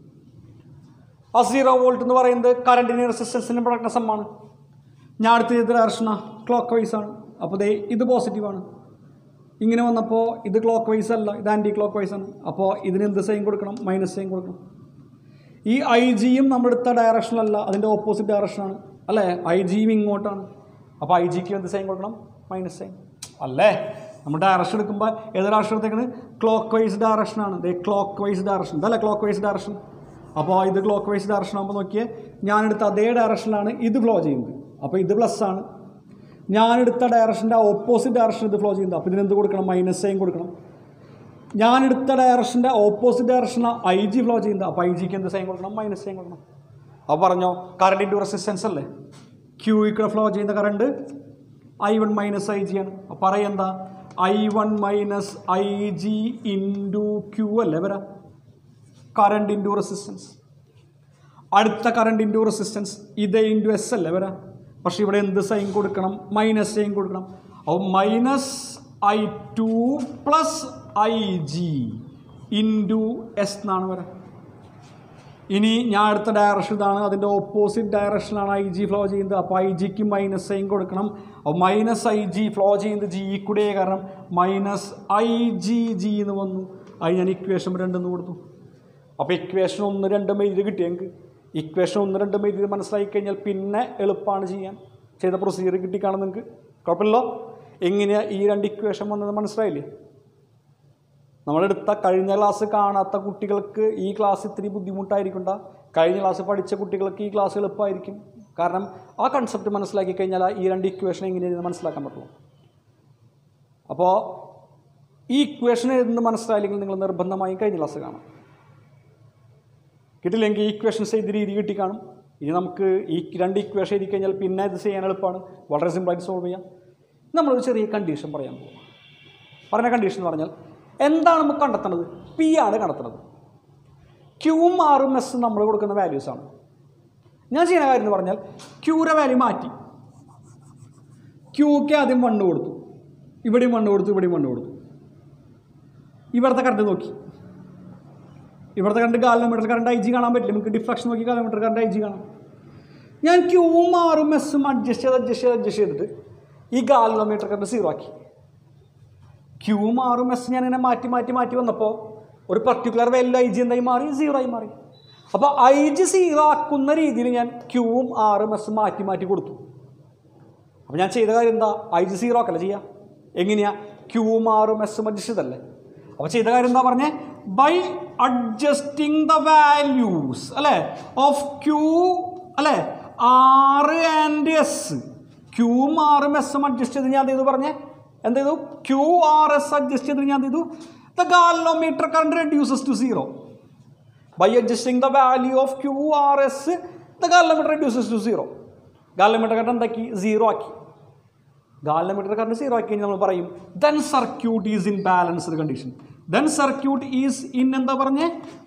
ആ സീറോ വോൾട്ട് എന്ന് പറയുന്നത് കറണ്ടിന് റെസിസ്റ്റൻസിന് പ്രൊഡക്റ്റിന് സമ്മാണ് ഞാൻ അടുത്ത ചെയ്ത ഡയറക്ഷനാണ് ക്ലോക്ക് വൈസ് ആണ് അപ്പോൾ ദേ ഇത് പോസിറ്റീവാണ് ഇങ്ങനെ വന്നപ്പോൾ ഇത് ക്ലോക്ക് വൈസ് അല്ല ഇത് ആൻറ്റി ക്ലോക്ക് വൈസ് ആണ് അപ്പോൾ ഇതിന് എന്ത് സൈൻ കൊടുക്കണം മൈനസ് സൈൻ കൊടുക്കണം ഈ ഐ ജിയും നമ്മളെടുത്ത ഡയറക്ഷനല്ല അതിൻ്റെ ഓപ്പോസിറ്റ് ഡയറക്ഷനാണ് അല്ലേ ഐ ജിയും ഇങ്ങോട്ടാണ് അപ്പോൾ ഐ ജിക്ക് എന്ത് സൈൻ കൊടുക്കണം മൈനസ് സൈൻ അല്ലേ നമ്മൾ ഡയറക്ഷൻ എടുക്കുമ്പോൾ ഏത് ഡയറക്ഷൻ എടുത്തേക്കുന്നത് ക്ലോക്ക് വൈസ് ഡയറക്ഷനാണ് ദേ ക്ലോക്ക് വൈസ് ഡയറക്ഷൻ ഇതല്ലേ ക്ലോക്ക് വൈസ് ഡയറക്ഷൻ അപ്പോൾ ഇത് ക്ലോക്ക് വൈസ് ഡയറക്ഷൻ ആകുമ്പോൾ നോക്കിയേ ഞാനെടുത്ത അതേ ഡയറക്ഷനിലാണ് ഇത് ഫ്ലോ ചെയ്യുന്നത് അപ്പോൾ ഇത് പ്ലസ് ആണ് ഞാനെടുത്ത ഡയറക്ഷൻ്റെ ഓപ്പോസിറ്റ് ഡയറക്ഷൻ ഇത് ഫ്ലോ ചെയ്യുന്നത് അപ്പോൾ ഇതിന് എന്ത് കൊടുക്കണം മൈനസ് സൈൻ കൊടുക്കണം ഞാനെടുത്ത ഡയറക്ഷൻ്റെ ഓപ്പോസിറ്റ് ഡയറക്ഷനാണ് ഐ ജി ഫ്ലോ ചെയ്യുന്നത് അപ്പോൾ ഐ ജിക്ക് എന്ത് സൈൻ കൊടുക്കണം മൈനസ് സൈൻ കൊടുക്കണം അപ്പോൾ പറഞ്ഞോ കറണ്ട് ഇൻറ്റു റെസിസ്റ്റൻസ് അല്ലേ ക്യൂ ഇക്കൂടെ ഫ്ലോ ചെയ്യുന്ന current I one minus I G ആണ് അപ്പോൾ പറയെന്താ I one minus I G into Q അല്ലേ വരാ കറണ്ട് ഇൻറ്റു റെസിസ്റ്റൻസ് അടുത്ത കറണ്ട് ഇൻറ്റു റെസിസ്റ്റൻസ് ഇത് ഇൻറ്റു എസ് അല്ലേ വരാ പക്ഷേ ഇവിടെ എന്ത് സൈൻ കൊടുക്കണം മൈനസ് സൈൻ കൊടുക്കണം അപ്പോൾ minus I two plus I G into S എന്നാണ് വരാ ഇനി ഞാൻ അടുത്ത ഡയറക്ഷൻ ഇതാണ് അതിൻ്റെ ഓപ്പോസിറ്റ് ഡയറക്ഷനിലാണ് ഐ ജി ഫ്ലോ ചെയ്യുന്നത് അപ്പോൾ ഐ ജിക്ക് മൈനസ് സൈൻ കൊടുക്കണം അപ്പോൾ മൈനസ് ഐ ജി ഫ്ലോ ചെയ്യുന്നത് ജി കൂടെ കാരണം മൈനസ് ഐ ജി ജി എന്ന് വന്നു അത് ഞാൻ ഇക്വേഷൻ രണ്ടെന്ന് കൊടുത്തു അപ്പോൾ ഇക്വേഷൻ ഒന്ന് രണ്ടും എഴുതി കിട്ടി ഞങ്ങൾക്ക് ഇക്വേഷൻ ഒന്ന് രണ്ടും എഴുതി മനസ്സിലാക്കി കഴിഞ്ഞാൽ പിന്നെ എളുപ്പമാണ് ചെയ്യാൻ ചെയ്ത പ്രൊസീജിയർ കിട്ടിക്കാണും നിങ്ങൾക്ക് കുഴപ്പമില്ലല്ലോ എങ്ങനെയാണ് ഈ രണ്ട് ഇക്വേഷൻ വന്നത് മനസ്സിലായില്ലേ നമ്മളെടുത്ത കഴിഞ്ഞ ക്ലാസ് കാണാത്ത കുട്ടികൾക്ക് ഈ ക്ലാസ് ഇത്തിരി ബുദ്ധിമുട്ടായിരിക്കണ്ട കഴിഞ്ഞ ക്ലാസ് പഠിച്ച കുട്ടികൾക്ക് ഈ ക്ലാസ് എളുപ്പമായിരിക്കും കാരണം ആ കൺസെപ്റ്റ് മനസ്സിലാക്കി കഴിഞ്ഞാൽ ഈ രണ്ട് ഇക്വേഷൻ എങ്ങനെയാണ് മനസ്സിലാക്കാൻ പറ്റുള്ളൂ അപ്പോൾ ഈ ഇക്വേഷൻ എഴുതുന്നത് മനസ്സിലായില്ലെങ്കിൽ നിങ്ങൾ നിർബന്ധമായും കഴിഞ്ഞ ക്ലാസ് കാണാം കിട്ടില്ലെങ്കിൽ ഈക്വേഷൻസ് ചെയ്ത് രീതി കിട്ടി കാണും ഇനി നമുക്ക് ഈ രണ്ട് ഇക്വേഷൻ എഴുതി കഴിഞ്ഞാൽ പിന്നെ ഇത് ചെയ്യാൻ എളുപ്പമാണ് വളരെ സിമ്പിളായിട്ട് സോൾവ് ചെയ്യാം നമ്മളൊരു ചെറിയ കണ്ടീഷൻ പറയാൻ പോകും പറഞ്ഞ കണ്ടീഷൻ എന്ന് പറഞ്ഞാൽ എന്താണ് നമുക്ക് കണ്ടെത്തുന്നത് പി ആണ് കണ്ടെത്തുന്നത് ക്യൂവും ആറും എസ് നമ്മൾ കൊടുക്കുന്ന വാല്യൂസ് ആണ് ഞാൻ ചെയ്യുന്ന കാര്യം എന്ന് പറഞ്ഞാൽ ക്യൂയുടെ വാല്യൂ മാറ്റി ക്യൂക്ക് ആദ്യം മണ്ണ് കൊടുത്തു ഇവിടെയും മണ്ണ് കൊടുത്തു ഇവിടെയും മണ്ണ് കൊടുത്തു ഇവിടുത്തെ കറണ്ട് നോക്കി ഇവിടുത്തെ current galvanometer current I G കാണാൻ പറ്റില്ല നമുക്ക് ഡിഫ്ലക്ഷൻ നോക്കി കാലോമീറ്റർ കറണ്ട് ഐ ജി കാണാം ഞാൻ ക്യൂവും ആറും എസ്സും അഡ്ജസ്റ്റ് ചെയ്ത് അഡ്ജസ്റ്റ് ചെയ്ത് അഡ്ജസ്റ്റ് ചെയ്തിട്ട് ഈ കാലോമീറ്റർ കറണ്ട് സീറോ ആക്കി ക്യൂവും ആറും എസ് ഞാൻ ഇങ്ങനെ മാറ്റി മാറ്റി മാറ്റി വന്നപ്പോൾ ഒരു പർട്ടിക്കുലർ വാല്യൂ ഐ ജി എന്തായി മാറി സീറോ ആയി മാറി അപ്പോൾ ഐ ജി സീറോ ആക്കുന്ന രീതിയിൽ ഞാൻ ക്യൂവും ആറും എസ് മാറ്റി മാറ്റി കൊടുത്തു അപ്പോൾ ഞാൻ ചെയ്ത കാര്യം എന്താ ഐ ജി സീറോ ആക്കല്ല ചെയ്യാം എങ്ങനെയാ ക്യൂവും ആറും എസും അഡ്ജസ്റ്റ് ചെയ്തല്ലേ അപ്പോൾ ചെയ്ത കാര്യം എന്താ പറഞ്ഞേ ബൈ അഡ്ജസ്റ്റിംഗ് ദ വാല്യൂസ് അല്ലേ ഓഫ് ക്യൂ അല്ലേ ആറ് ആൻഡ് എസ് ക്യൂവും ആറും എസും അഡ്ജസ്റ്റ് ചെയ്ത് ഞാൻ എന്ത് ചെയ്തു പറഞ്ഞേ എന്ത് ചെയ്തു ക്യൂ ആർ എസ് അഡ്ജസ്റ്റ് ചെയ്ത് ഞാൻ എന്ത് ചെയ്തു the galvanometer current reduces to zero by adjusting the value of Q R S the galvanometer reduces to zero galvanometer current എന്താക്കി സീറോ ആക്കി ഗാലോമീറ്റർ കറണ്ട് സീറോ ആക്കി കഴിഞ്ഞാൽ നമ്മൾ പറയും then circuit is in balanced condition then circuit is in എന്താ പറഞ്ഞേ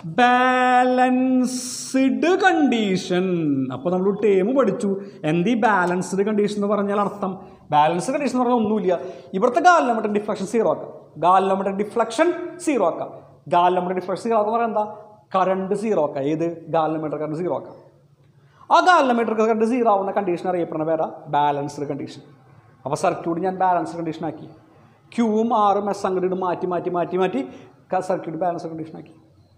balanced condition അപ്പോൾ നമ്മൾ ടേം പഠിച്ചു എന്ത് ഈ ബാലൻസ്ഡ് കണ്ടീഷൻ എന്ന് പറഞ്ഞാൽ അർത്ഥം ബാലൻസ്ഡ് കണ്ടീഷൻ എന്ന് പറഞ്ഞാൽ ഒന്നുമില്ല ഇവിടുത്തെ ഗാലോമീറ്റർ ഡിഫ്ലക്ഷൻ സീറോ ആക്കാം ഗാലോമീറ്റർ ഡിഫ്ലക്ഷൻ സീറോ ആക്കാം ഗാലോമീറ്റർ ഡിഫ്ലക്ഷൻ സീറോ ആക്കുക എന്താ കറണ്ട് സീറോ ആക്കാം ഏത് ഗാലോമീറ്റർ കറണ്ട് സീറോ ആക്കാം ആ ഗാലോമീറ്റർ കറണ്ട് സീറോ ആവുന്ന കണ്ടീഷൻ അറിയപ്പെടുന്ന പേരാ ബാലൻസ്ഡ് കണ്ടീഷൻ അപ്പോൾ സർക്യൂട്ട് ഞാൻ ബാലൻസ്ഡ് കണ്ടീഷൻ ആക്കി ക്യൂവും ആറും എസ് അങ്ങോട്ട് മാറ്റി മാറ്റി മാറ്റി മാറ്റി സർക്യൂട്ട് ബാലൻസ്ഡ് കണ്ടീഷൻ ആക്കി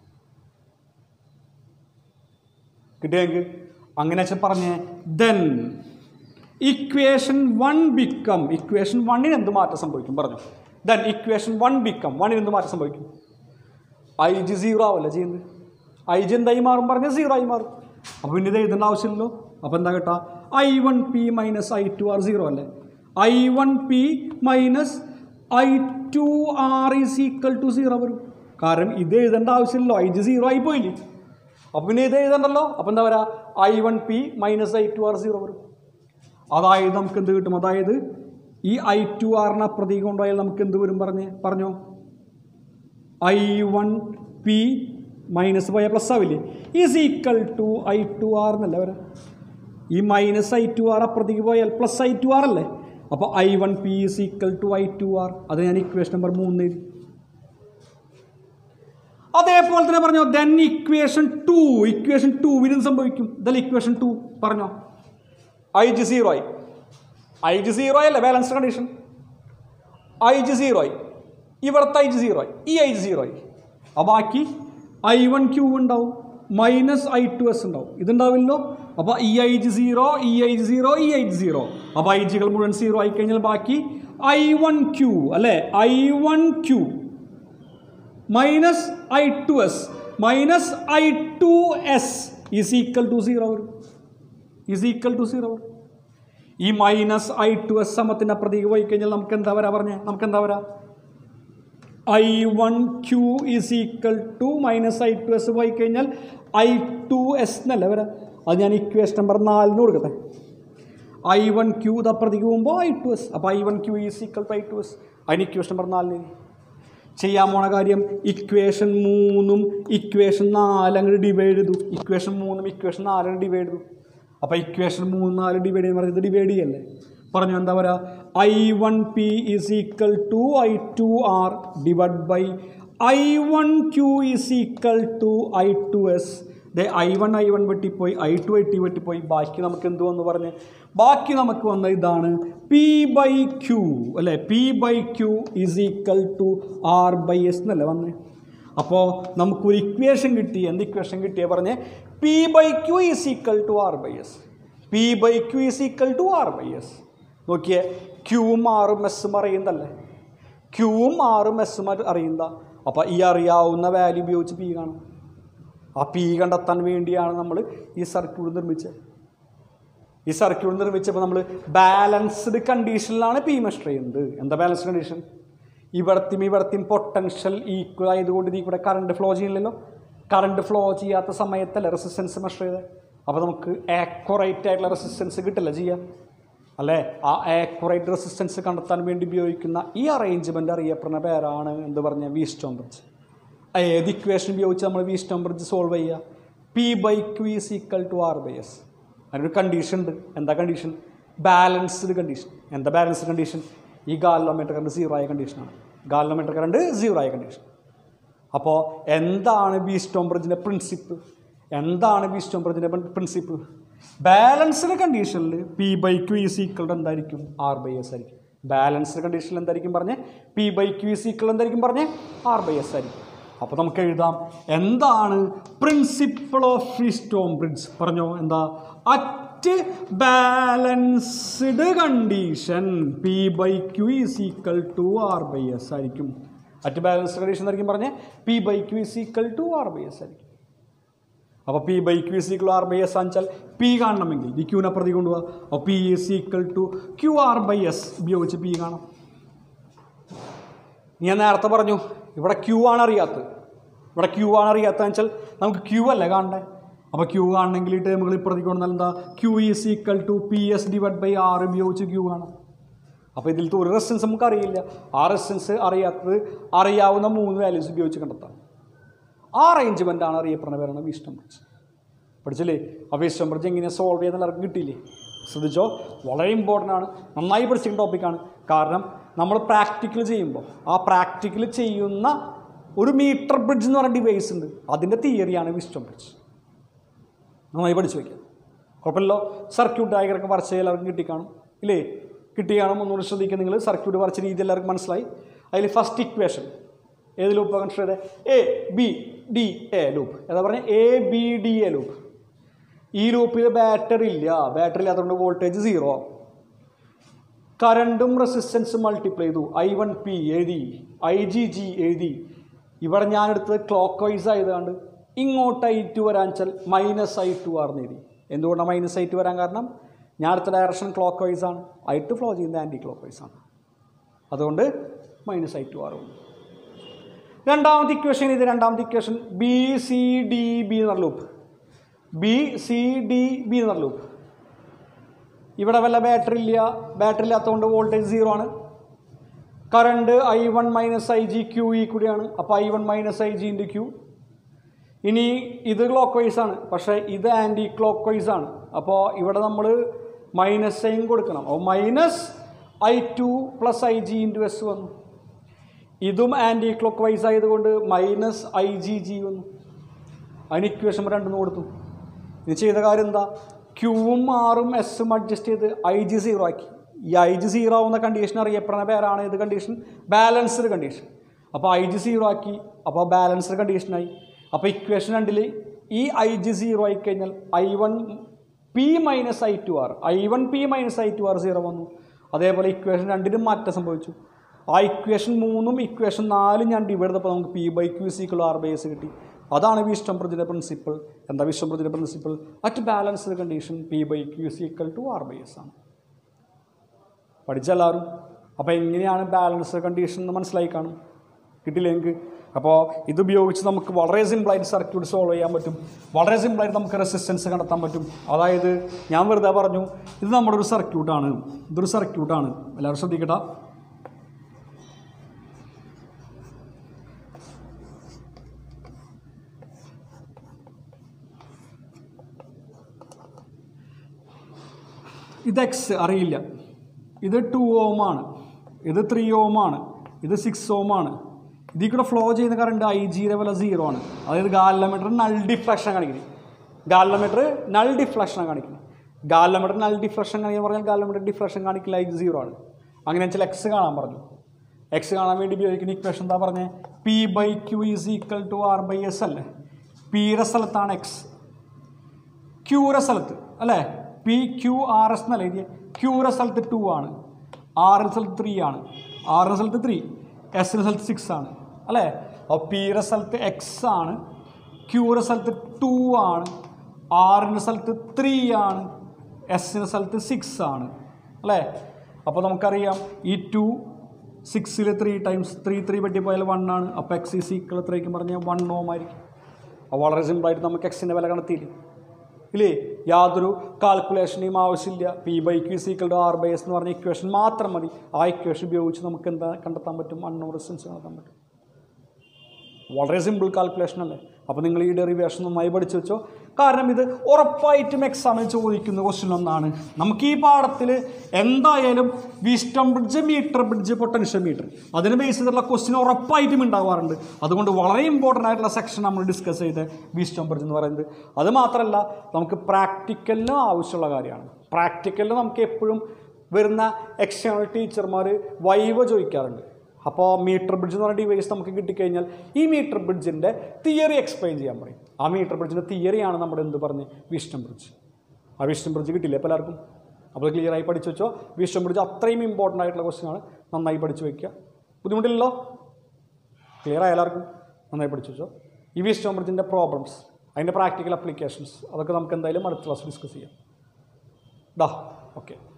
കിട്ടിയെങ്കിൽ അങ്ങനെ വെച്ചാൽ പറഞ്ഞേ then equation one become equation വണ്ണിന് എന്ത് മാറ്റം സംഭവിക്കും പറഞ്ഞു ദെൻ ഇക്വേഷൻ വൺ ബിക്കം വണ്ണിന് എന്ത് മാറ്റം സംഭവിക്കും ഐ ജി സീറോ ആവല്ലേ ചെയ്യുന്നത് ഐ ജി എന്തായി മാറും പറഞ്ഞാൽ സീറോ ആയി മാറും അപ്പോൾ പിന്നെ ഇത് എഴുതേണ്ട ആവശ്യമില്ലല്ലോ അപ്പോൾ എന്താ കേട്ടാ I one P minus I two R zero അല്ലേ I one P minus I two R is equal to zero വരും കാരണം ഇത് എഴുതേണ്ട ആവശ്യമില്ലല്ലോ ഐ ജി സീറോ ആയി പോയില്ലേ അപ്പോൾ പിന്നെ ഇത് എഴുതണ്ടല്ലോ അപ്പോൾ എന്താ പറയുക I one P minus I two R zero വരും അതായത് നമുക്ക് എന്ത് കിട്ടും അതായത് ഈ ഐ ടു ആറിന് അപ്പുറത്തേക്ക് കൊണ്ടുപോയാൽ നമുക്ക് എന്ത് വരും പറഞ്ഞേ പറഞ്ഞോ ഐ വൺ പി മൈനസ് പോയ പ്ലസ് ആവില്ലേ is equal to I two R എന്നല്ലേ വരാം ഈ മൈനസ് ഐ ടു ആർ അപ്പുറത്തേക്ക് പോയാൽ പ്ലസ് ഐ ടു ആർ അല്ലേ അപ്പോൾ I one P is equal to I two R അത് ഞാൻ ഇക്വേഷൻ നമ്പർ മൂന്ന് എഴുതി അതേപോലെ തന്നെ പറഞ്ഞോ ദെൻ ഇക്വേഷൻ ടു ഇക്വേഷൻ ടുവിനും സംഭവിക്കും ഇതല്ല ഇക്വേഷൻ ടു പറഞ്ഞോ ഐ ജി സീറോ ആയി ഐ ജി സീറോ അല്ലേ balance condition I G zero ആയി ഇവിടുത്തെ ഐ ജി സീറോ ആയി ഈ ഐ ജി സീറോ ആയി അപ്പോൾ ബാക്കി ഐ വൺ ക്യൂ ഉണ്ടാവും മൈനസ് ഐ ടു എസ് ഉണ്ടാവും ഇതുണ്ടാവില്ലോ അപ്പോൾ ഈ ഐ ജി സീറോ ഈ ഐ ജി സീറോ ഈ ഐ ജി സീറോ അപ്പോൾ ഐ ജികൾ മുഴുവൻ സീറോ ആയി കഴിഞ്ഞാൽ ബാക്കി ഐ വൺ ക്യൂ അല്ലേ I one Q minus I two S minus I two S is equal to zero വരും ഈസ് ഈക്വൽ ടു സീറോ വരും ഈ മൈനസ് ഐ ടു എസ് സമത്തിൻ്റെ അപ്പുറത്തേക്ക് പോയി കഴിഞ്ഞാൽ നമുക്ക് എന്താ വരാ പറഞ്ഞേ നമുക്ക് എന്താ വരാ I one Q is equal to minus I two S പോയി കഴിഞ്ഞാൽ ഐ ടു എസ് എന്നല്ല വരാ അത് ഞാൻ ഇക്വേഷൻ നമ്പർ നാലിന് കൊടുക്കട്ടെ ഐ വൺ ക്യൂ ഇത് അപ്പുറത്തേക്ക് പോകുമ്പോൾ ഐ ടു എസ് അപ്പോൾ I one Q is equal to I two S അതിന് ഇക്വേഷൻ നമ്പർ നാലിന് ചെയ്യാൻ പോണ കാര്യം ഇക്വേഷൻ മൂന്നും ഇക്വേഷൻ നാലും അങ്ങോട്ട് ഡിവൈഡ് ചെയ്തു ഇക്വേഷൻ മൂന്നും ഇക്വേഷൻ നാലും ഡിവൈഡ് ചെയ്തു അപ്പോൾ ഇക്വേഷൻ മൂന്ന് നാല് ഡിവൈഡ് ചെയ്യുന്ന പറയുന്നത് ഡിവൈഡ് ചെയ്യല്ലേ പറഞ്ഞു എന്താ പറയുക I one P is equal to I two R divide by I one Q is equal to I two S ദേ ഐ വൺ ഐ വൺ വെട്ടിപ്പോയി ഐ ടു ഐ ടി വെട്ടിപ്പോയി ബാക്കി നമുക്ക് എന്ത് വന്ന് പറഞ്ഞ് ബാക്കി നമുക്ക് വന്ന ഇതാണ് പി ബൈ ക്യൂ അല്ലേ P by Q is equal to R by S എന്നല്ലേ വന്നേ അപ്പോൾ നമുക്കൊരു ഇക്വേഷൻ കിട്ടി എന്ത് ഇക്വേഷൻ കിട്ടിയ പറഞ്ഞേ P by Q is equal to R by S P by Q is equal to R by S നോക്കിയേ ക്യൂവും ആറും എസ്സും അറിയുന്നതല്ലേ ക്യൂവും ആറും എസ്സും അറിയുന്ന അപ്പോൾ ഈ അറിയാവുന്ന വാല്യൂ ഉപയോഗിച്ച് പി കാണും ആ പി കണ്ടെത്താൻ വേണ്ടിയാണ് നമ്മൾ ഈ സർക്യൂട്ട് നിർമ്മിച്ചത് ഈ സർക്യൂട്ട് നിർമ്മിച്ചപ്പോൾ നമ്മൾ ബാലൻസ്ഡ് കണ്ടീഷനിലാണ് പി മെഷർ ചെയ്യുന്നത് എന്താ ബാലൻസ്ഡ് കണ്ടീഷൻ ഇവിടത്തെയും ഇവിടത്തെയും പൊട്ടൻഷ്യൽ ഈക്വൽ ആയതുകൊണ്ട് ഇതിൽ കൂടെ കറണ്ട് ഫ്ലോ ചെയ്യില്ലല്ലോ കറണ്ട് ഫ്ലോ ചെയ്യാത്ത സമയത്തല്ലേ റെസിസ്റ്റൻസ് മെഷർ ചെയ്തത് അപ്പോൾ നമുക്ക് ആക്യുറേറ്റ് ആയിട്ടുള്ള റെസിസ്റ്റൻസ് കിട്ടില്ല ചെയ്യാം അല്ലേ ആ ആക്യുറേറ്റ് റെസിസ്റ്റൻസ് കണ്ടെത്താൻ വേണ്ടി ഉപയോഗിക്കുന്ന ഈ അറേഞ്ച്മെൻ്റ് അറിയപ്പെടുന്ന പേരാണ് എന്ത് പറഞ്ഞ വി സ്റ്റോൺ ബ്രിഡ്ജ് ഏത് ഇക്വേഷൻ ഉപയോഗിച്ച് നമ്മൾ വി സ്റ്റോൺ ബ്രിഡ്ജ് സോൾവ് ചെയ്യുക P by Q is equal to R by S അതിനൊരു കണ്ടീഷൻ ഉണ്ട് എന്താ കണ്ടീഷൻ ബാലൻസ്ഡ് കണ്ടീഷൻ എന്താ ബാലൻസ്ഡ് കണ്ടീഷൻ ഈ ഗാലോമീറ്റർ കറണ്ട് സീറോ ആയ കണ്ടീഷനാണ് ഗാലോമീറ്റർ കറണ്ട് സീറോ ആയ കണ്ടീഷൻ അപ്പോൾ എന്താണ് ബി സ്റ്റോൺ ബ്രിഡ്ജിൻ്റെ പ്രിൻസിപ്പ് എന്താണ് ബി സ്റ്റോൺ ബ്രിഡ്ജിൻ്റെ പ്രിൻസിപ്പ് ബാലൻസ്ഡ് കണ്ടീഷനിൽ P by Q is equal എന്തായിരിക്കും ആർ ബൈ എസ് ആയിരിക്കും ബാലൻസ്ഡ് കണ്ടീഷനിൽ എന്തായിരിക്കും പറഞ്ഞേ P by Q is equal എന്തായിരിക്കും പറഞ്ഞേ ആർ ബൈ എസ് ആയിരിക്കും അപ്പോൾ നമുക്ക് എഴുതാം എന്താണ് principle of Wheatstone bridge പറഞ്ഞോ എന്താ at balanced condition P by Q is equal to R by S ആയിരിക്കും അറ്റ് ബാലൻസ്ഡ് കണ്ടീഷൻ എന്നായിരിക്കും പറഞ്ഞേ P by Q is equal to R by S ആയിരിക്കും അപ്പോൾ P by Q is equal R by S ആണെച്ചാൽ P കാണണമെങ്കിൽ ഈ ക്യൂനെ പ്രതി കൊണ്ടുപോകുക അപ്പോൾ P is equal to Q R by S ഉപയോഗിച്ച് പി കാണാം ഞാൻ നേരത്തെ പറഞ്ഞു ഇവിടെ ക്യൂ ആണ് അറിയാത്തത് ഇവിടെ ക്യൂ ആണ് അറിയാത്തതെന്ന് വെച്ചാൽ നമുക്ക് ക്യൂ അല്ലേ കാണണ്ടേ അപ്പോൾ ക്യൂ കാണണമെങ്കിൽ ഈ ടേമുകൾ ഇപ്പുറത്തേക്ക് കൊണ്ടാൽ എന്താ Q is equal to P S divide by R ഉപയോഗിച്ച് ക്യൂ കാണാം അപ്പോൾ ഇതിലത്തെ ഒരു റെസിസ്റ്റൻസ് നമുക്ക് അറിയില്ല ആ റെസിസ്റ്റൻസ് അറിയാത്തത് അറിയാവുന്ന മൂന്ന് വാല്യൂസ് ഉപയോഗിച്ച് കണ്ടെത്താം ആ അറേഞ്ച്മെൻ്റ് ആണ് അറിയപ്പെടുന്ന പേരാണ് വിസ്റ്റം ബ്രിഡ്ജ് പഠിച്ചില്ലേ ആ വിസ്റ്റം ബ്രിഡ്ജ് എങ്ങനെ സോൾവ് ചെയ്യാൻ എല്ലാവർക്കും കിട്ടിയില്ലേ ശ്രദ്ധിച്ചോ വളരെ ഇമ്പോർട്ടൻ്റ് ആണ് നന്നായി പഠിച്ചിരിക്കുന്ന ടോപ്പിക്കാണ് കാരണം നമ്മൾ പ്രാക്ടിക്കൽ ചെയ്യുമ്പോൾ ആ പ്രാക്ടിക്കൽ ചെയ്യുന്ന ഒരു മീറ്റർ ബ്രിഡ്ജ് എന്ന് പറയുന്ന ഡിവൈസ് ഉണ്ട് അതിൻ്റെ തിയറിയാണ് വിസ്റ്റം ബ്രിഡ്ജ് നന്നായി പഠിച്ചു വയ്ക്കുക കുഴപ്പമില്ലല്ലോ സർക്യൂട്ട് ഡയഗ്രമൊക്കെ വരച്ച എല്ലാവർക്കും കിട്ടിക്കാണും ഇല്ലേ കിട്ടിയാണും ഒന്നുകൂടി ശ്രദ്ധിക്കുക നിങ്ങൾ സർക്യൂട്ട് വരച്ച രീതി എല്ലാവർക്കും മനസ്സിലായി അതിൽ ഫസ്റ്റ് ഇക്വേഷൻ ഏത് ലൂപ്പ് കൺസിഡർ ചെയ്തത് A B D A loop ഏതാ പറഞ്ഞ A B D A loop ഈ ലൂപ്പിൽ ബാറ്ററി ഇല്ല ബാറ്ററി ഇല്ലാത്തതുകൊണ്ട് വോൾട്ടേജ് സീറോ കറണ്ടും റെസിസ്റ്റൻസും മൾട്ടിപ്ലൈ ചെയ്തു ഐ വൺ പി എഴുതി ഐ ജി ജി എഴുതി ഇവിടെ ഞാൻ എടുത്തത് ക്ലോക്ക് വൈസ് ആയതുകൊണ്ട് ഇങ്ങോട്ട് ഐ ടു വരാൻ വെച്ചാൽ മൈനസ് ഐ ടു ആർന്ന് എഴുതി എന്തുകൊണ്ടാണ് മൈനസ് ഐ ടു വരാൻ കാരണം ഞാൻ അടുത്ത ഡയറക്ഷൻ ക്ലോക്ക് വൈസ് ആണ് ഐ ടു ഫ്ലോ ചെയ്യുന്നത് ആൻറ്റി ക്ലോക്ക് വൈസ് ആണ് അതുകൊണ്ട് മൈനസ് ഐ ടു ആർ വന്നു രണ്ടാമത്തെ ഇക്വേഷൻ ഇത് രണ്ടാമത്തെ equation B C D B എന്ന loop B C D B എന്ന ലൂപ്പ് ഇവിടെ വല്ല ബാറ്ററി ഇല്ല ബാറ്ററി ഇല്ലാത്തതുകൊണ്ട് വോൾട്ടേജ് സീറോ ആണ് current I one minus I G Q ഈ കൂടിയാണ് അപ്പോൾ I one minus I G into Q ഇനി ഇത് ക്ലോക്ക് വൈസ് ആണ് പക്ഷേ ഇത് ആൻറ്റി ക്ലോക്ക് വൈസ് ആണ് അപ്പോൾ ഇവിടെ നമ്മൾ മൈനസ് സൈൻ കൊടുക്കണം അപ്പോൾ minus I two plus I G into S വന്നു ഇതും ആൻറ്റി ക്ലോക്ക് വൈസ് ആയതുകൊണ്ട് മൈനസ് ഐ ജി ജി വന്നു അതിന് ഇക്വേഷൻ രണ്ടെന്ന് കൊടുത്തു ഇത് ചെയ്ത കാര്യം എന്താ ക്യൂവും ആറും എസും അഡ്ജസ്റ്റ് ചെയ്ത് ഐ ജി സീറോ ആക്കി ഈ ഐ ജി സീറോ ആവുന്ന കണ്ടീഷൻ അറിയപ്പെടുന്ന പേരാണ് ഇത് കണ്ടീഷൻ ബാലൻസ്ഡ് കണ്ടീഷൻ അപ്പോൾ ഐ ജി സീറോ ആക്കി അപ്പോൾ ബാലൻസ്ഡ് കണ്ടീഷനായി അപ്പോൾ ഇക്വേഷൻ രണ്ടിൽ ഈ ഐ ജി സീറോ ആയി കഴിഞ്ഞാൽ I one P minus I two R I one P minus I two R zero വന്നു അതേപോലെ ഇക്വേഷൻ രണ്ടിനും മാറ്റം സംഭവിച്ചു ആ ഇക്വേഷൻ മൂന്നും ഇക്വേഷൻ നാലും ഞാൻ ഡിവൈഡ് ചെയ്തപ്പോൾ നമുക്ക് P by Q is equal R by S കിട്ടി അതാണ് വിഷ്ടം പ്രതിയുടെ പ്രിൻസിപ്പിൾ എന്താ വിഷ്ടം പ്രതിയുടെ principle at balanced condition P by Q is equal to R by S ആണ് പഠിച്ച എല്ലാവരും അപ്പോൾ എങ്ങനെയാണ് ബാലൻസ് കണ്ടീഷൻ എന്ന് മനസ്സിലായി കാണും കിട്ടില്ല നിങ്ങൾക്ക് അപ്പോൾ ഇത് ഉപയോഗിച്ച് നമുക്ക് വളരെ സിമ്പിളായിട്ട് സർക്യൂട്ട് സോൾവ് ചെയ്യാൻ പറ്റും വളരെ സിമ്പിളായിട്ട് നമുക്ക് റെസിസ്റ്റൻസ് കണ്ടെത്താൻ പറ്റും അതായത് ഞാൻ വെറുതെ പറഞ്ഞു ഇത് നമ്മുടെ ഒരു സർക്യൂട്ടാണ് ഇതൊരു സർക്യൂട്ടാണ് എല്ലാവരും ശ്രദ്ധിക്കട്ടെ ഇത് എക്സ് അറിയില്ല ഇത് ടു ഓം ആണ് ഇത് ത്രീ ഓം ആണ് ഇത് സിക്സ് ഓം ആണ് ഇതിൽ കൂടെ ഫ്ലോ ചെയ്യുന്ന കറണ്ട് ഐ ജിയുടെ വില സീറോ ആണ് അതായത് ഗാലമീറ്റർ നൾ ഡിഫ്ലക്ഷൻ കാണിക്കുന്നത് ഗാലമീറ്റർ നൾ ഡിഫ്ലക്ഷൻ കാണിക്കുന്നത് ഗാലമീറ്റർ നൾ ഡിഫ്ലക്ഷൻ കാണിക്കുക പറഞ്ഞാൽ ഗാലമീറ്റർ ഡിഫ്ലക്ഷൻ കാണിക്കില്ല ഐ സീറോ ആണ് അങ്ങനെ വെച്ചാൽ എക്സ് കാണാൻ പറഞ്ഞു എക്സ് കാണാൻ വേണ്ടി ഉപയോഗിക്കുന്ന ഇക്വേഷൻ എന്താ പറഞ്ഞത് P by Q is equal to R by S അല്ലേ പിയുടെ സ്ഥലത്താണ് എക്സ് ക്യൂറെ സ്ഥലത്ത് അല്ലേ പി ക്യു ആർ എസ് എന്നല്ല എഴുതിയ ക്യൂറെ സ്ഥലത്ത് ടു ആണ് ആറിൻ്റെ സ്ഥലത്ത് ത്രീ ആണ് ആറിൻ്റെ സ്ഥലത്ത് ത്രീ എസിൻ്റെ സ്ഥലത്ത് സിക്സ് ആണ് അല്ലേ അപ്പോൾ പിയുടെ സ്ഥലത്ത് എക്സ് ആണ് ക്യൂറെ സ്ഥലത്ത് ടു ആണ് ആറിൻ്റെ സ്ഥലത്ത് ത്രീ ആണ് എസിൻ്റെ സ്ഥലത്ത് സിക്സ് ആണ് അല്ലേ അപ്പോൾ നമുക്കറിയാം ഈ ടു സിക്സിൽ ത്രീ ടൈംസ് ത്രീ ത്രീ വെട്ടിപ്പോയാൽ വൺ ആണ് അപ്പോൾ എക്സ് ഈസ് ഈക്വൽ എത്രയ്ക്കും പറഞ്ഞാൽ വൺ ഓം ആയിരിക്കും അപ്പോൾ വളരെ സിമ്പിളായിട്ട് നമുക്ക് എക്സിൻ്റെ വില കണ്ടെത്തിയില്ലേ ഇല്ലേ യാതൊരു കാൽക്കുലേഷനെയും ആവശ്യമില്ല P by Q is equal to R by S എന്ന് പറഞ്ഞ ഇക്വേഷൻ മാത്രം മതി ആ ഇക്വേഷൻ ഉപയോഗിച്ച് നമുക്ക് എന്താ കണ്ടെത്താൻ പറ്റും അൺനോൺ റെസിസ്റ്റൻസ് കണ്ടെത്താൻ പറ്റും വളരെ സിമ്പിൾ കാൽക്കുലേഷൻ അല്ലേ അപ്പോൾ നിങ്ങൾ ഈ ഡെറിവേഷൻ നന്നായി പഠിച്ചു വെച്ചോ കാരണം ഇത് ഉറപ്പായിട്ടും എക്സാമിൽ ചോദിക്കുന്ന ക്വസ്റ്റ്യൻ ഒന്നാണ് നമുക്ക് ഈ പാഠത്തിൽ എന്തായാലും Wheatstone bridge meter bridge potentiometer അതിന് ബേസ് ചെയ്തിട്ടുള്ള ക്വസ്റ്റ്യൻ ഉറപ്പായിട്ടും ഉണ്ടാവാറുണ്ട് അതുകൊണ്ട് വളരെ ഇമ്പോർട്ടൻ്റ് ആയിട്ടുള്ള സെക്ഷൻ നമ്മൾ ഡിസ്കസ് ചെയ്ത് വിസ്റ്റം ബ്രിഡ്ജ് എന്ന് പറയുന്നത് അത് മാത്രമല്ല നമുക്ക് പ്രാക്ടിക്കലിനും ആവശ്യമുള്ള കാര്യമാണ് പ്രാക്ടിക്കലിൽ നമുക്ക് എപ്പോഴും വരുന്ന എക്സ്റ്റേണൽ ടീച്ചർമാർ വൈവ ചോദിക്കാറുണ്ട് അപ്പോൾ മീറ്റർ ബ്രിഡ്ജ് എന്ന് പറയുന്ന ഡിവൈസ് നമുക്ക് കിട്ടിക്കഴിഞ്ഞാൽ ഈ മീറ്റർ ബ്രിഡ്ജിൻ്റെ തിയറി എക്സ്പ്ലെയിൻ ചെയ്യാൻ പറയും ആ മീറ്റർ ബ്രിഡ്ജിൻ്റെ തിയറിയാണ് നമ്മുടെ എന്ത് പറഞ്ഞ് വിഷ്ണു ബ്രിഡ്ജ് ആ വിഷ്ണു ബ്രിഡ്ജ് കിട്ടില്ല അപ്പോൾ എല്ലാവർക്കും അപ്പോൾ ക്ലിയർ ആയി പഠിച്ചു വെച്ചോ വിഷ്ണു ബ്രിഡ്ജ് അത്രയും ഇമ്പോർട്ടൻ്റ് ആയിട്ടുള്ള ക്വസ്റ്റ്യൻ ആണ് നന്നായി പഠിച്ചു വയ്ക്കുക ബുദ്ധിമുട്ടില്ലല്ലോ ക്ലിയർ ആയ എല്ലാവർക്കും നന്നായി പഠിച്ചു വെച്ചോ ഈ വിഷ്ണു ബ്രിഡ്ജിൻ്റെ പ്രോബ്ലംസ് അതിൻ്റെ പ്രാക്ടിക്കൽ അപ്ലിക്കേഷൻസ് അതൊക്കെ നമുക്ക് എന്തായാലും അടുത്ത ക്ലാസ് ഡിസ്കസ് ചെയ്യാം ഡാ ഓക്കെ